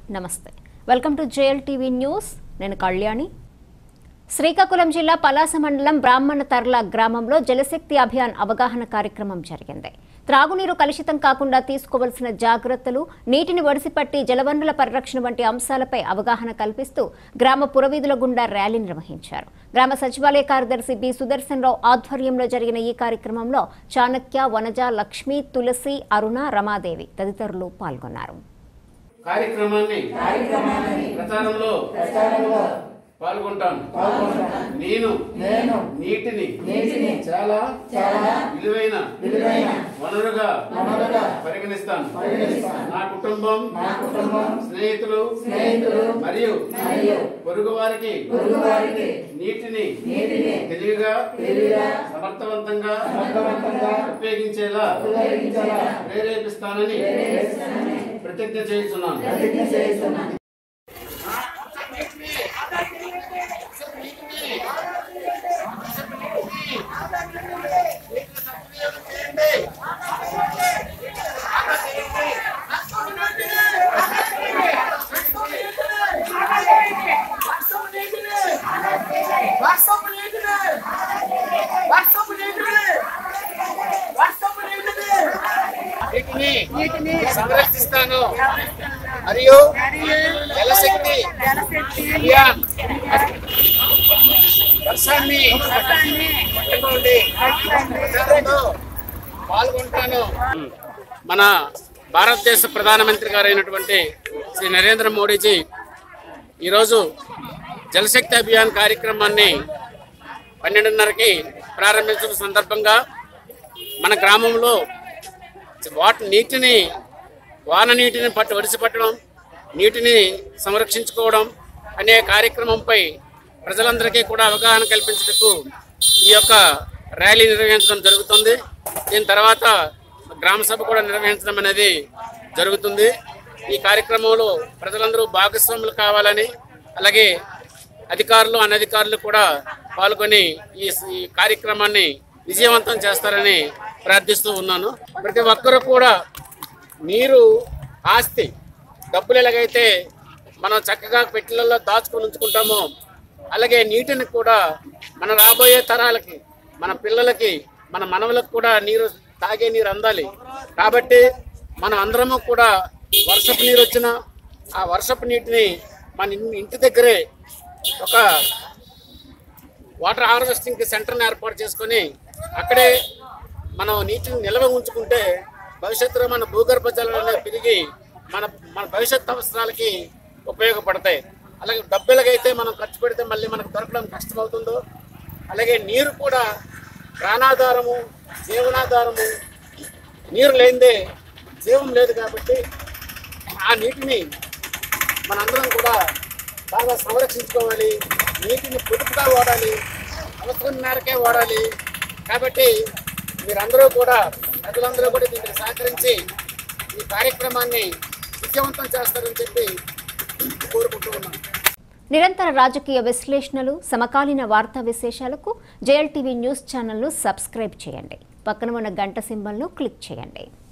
నమస్తే welcome to JL TV news నేను కళ్యాణి శ్రీకాకుళం జిల్లా పలాస మండలం బ్రాహ్మణ తర్ల గ్రామంలో జలశక్తి అభియాన్ అవగాహన కార్యక్రమం జరిగింది త్రాగునీరు కలుషితం కాకుండా తీసుకోవలసిన జాగ్రత్తలు నీటిని వడిసిపట్టి జలవనరుల పరిరక్షణ వంటి అంశాలపై అవగాహన కల్పిస్తూ గ్రామ పురవీధుల గుండా ర్యాలీ నిర్వహించారు గ్రామ సచివాలయ కార్యదర్శి బి సుదర్శన్ రావు ఆధ్వర్యంలో జరిగిన ఈ కార్యక్రమంలో చాణక్య వనజ లక్ష్మి తులసి అరుణ రమాదేవి తదితరులు పాల్గొన్నారు కార్యక్రమాన్ని ప్రచారంలో పాల్గొంటాను నేను నీటిని చాలా విలువైన వనరుగా పరిగణిస్తాను నా కుటుంబం స్నేహితులు మరియు పొరుగు వారికి నీటిని తెలివిగా సమర్థవంతంగా ఉపయోగించేలా ప్రేరేపిస్తానని ప్రతిజ్ఞ చేస్తున్నాను నీటిని సంరక్షిస్తాను మరియు జలశక్తి అభియాన్ వర్షాన్ని పట్టుకోండి ప్రచారంలో పాల్గొంటాను మన భారతదేశ ప్రధానమంత్రి గారైనటువంటి శ్రీ నరేంద్ర మోడీజీ ఈరోజు జలశక్తి అభియాన్ కార్యక్రమాన్ని పన్నెండున్నరకి ప్రారంభించిన సందర్భంగా మన గ్రామంలో వాటి నీటిని వాన నీటిని పట్టు ఒడిసి పట్టడం నీటిని సంరక్షించుకోవడం అనే కార్యక్రమంపై ప్రజలందరికీ కూడా అవగాహన కల్పించటకు ఈ యొక్క ర్యాలీ నిర్వహించడం జరుగుతుంది దీని తర్వాత గ్రామ సభ కూడా నిర్వహించడం అనేది జరుగుతుంది ఈ కార్యక్రమంలో ప్రజలందరూ భాగస్వాములు కావాలని అలాగే అధికారులు అనధికారులు కూడా పాల్గొని ఈ ఈ కార్యక్రమాన్ని విజయవంతం చేస్తారని ప్రార్థిస్తూ ఉన్నాను ప్రతి ఒక్కరూ కూడా నీరు ఆస్తి డబ్బులు ఎలాగైతే మనం చక్కగా పెట్టెలలో దాచుకొని ఉంచుకుంటామో అలాగే నీటిని కూడా మన రాబోయే తరాలకి మన పిల్లలకి మన మనవలకు కూడా నీరు తాగే నీరు అందాలి కాబట్టి మనం అందరము కూడా వర్షపు నీరు వచ్చిన ఆ వర్షపు నీటిని మన ఇన్- ఇంటి దగ్గరే ఒక వాటర్ హార్వెస్టింగ్ సెంటర్ని ఏర్పాటు చేసుకొని అక్కడే మనం నీటిని నిల్వ ఉంచుకుంటే భవిష్యత్తులో మన భూగర్భ జలాలు అనేవి పెరిగి మన మన భవిష్యత్ అవసరాలకి ఉపయోగపడతాయి అలాగే డబ్బులకైతే మనం ఖర్చు పెడితే మళ్ళీ మనకు దొరకడం కష్టమవుతుందో అలాగే నీరు కూడా ప్రాణాధారము జీవనాధారము నీరు లేనిదే జీవం లేదు కాబట్టి ఆ నీటిని మనందరం కూడా బాగా సంరక్షించుకోవాలి నీటిని పొదుపుగా వాడాలి అవసరం మేరకే వాడాలి కాబట్టి మీరందరూ కూడా ప్రజలందరూ కూడా దీనికి సహకరించి ఈ కార్యక్రమాన్ని విజయవంతం చేస్తారని చెప్పి కోరుకుంటూ ఉన్నాను నిరంతర రాజకీయ విశ్లేషణలు సమకాలీన వార్తా విశేషాలకు జేఎల్ టీవీ న్యూస్ ఛానల్ను సబ్స్క్రైబ్ చేయండి పక్కన ఉన్న గంట సింబల్ను క్లిక్ చేయండి